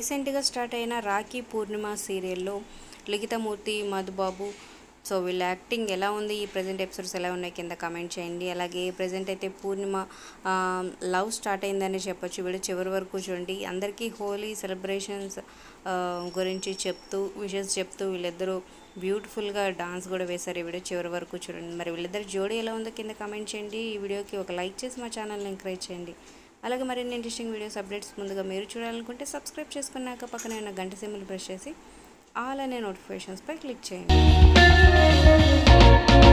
రీసెంట్గా స్టార్ట్ అయిన రాఖీ పూర్ణిమ సీరియల్లో లిఖితమూర్తి మధుబాబు సో వీళ్ళ యాక్టింగ్ ఎలా ఉంది ఈ ప్రజెంట్ ఎపిసోడ్స్ ఎలా ఉన్నాయి కింద కమెంట్ చేయండి అలాగే ప్రజెంట్ అయితే పూర్ణిమ ఆ, లవ్ స్టార్ట్ అయిందని చెప్పొచ్చు వీడియో చివరి వరకు చూడండి అందరికీ హోలీ సెలబ్రేషన్స్ ఆ, గురించి చెప్తూ విషెస్ చెప్తూ వీళ్ళిద్దరూ బ్యూటిఫుల్గా డాన్స్ కూడా వేశారు ఈ వీడియో చివరి వరకు చూడండి మరి వీళ్ళిద్దరు జోడీ ఎలా ఉందో కింద కమెంట్ చేయండి ఈ వీడియోకి ఒక లైక్ చేసి మా ఛానల్ని ఎంకరేజ్ చేయండి అలాగే మరిన్ని ఇంట్రెస్టింగ్ వీడియోస్ అప్డేట్స్ ముందుగా మీరు చూడాలనుకుంటే సబ్స్క్రైబ్ చేసుకున్నాక పక్కనే ఉన్న గంట సింబల్ ప్రెస్ చేసి ఆల్ అనే నోటిఫికేషన్స్పై క్లిక్ చేయండి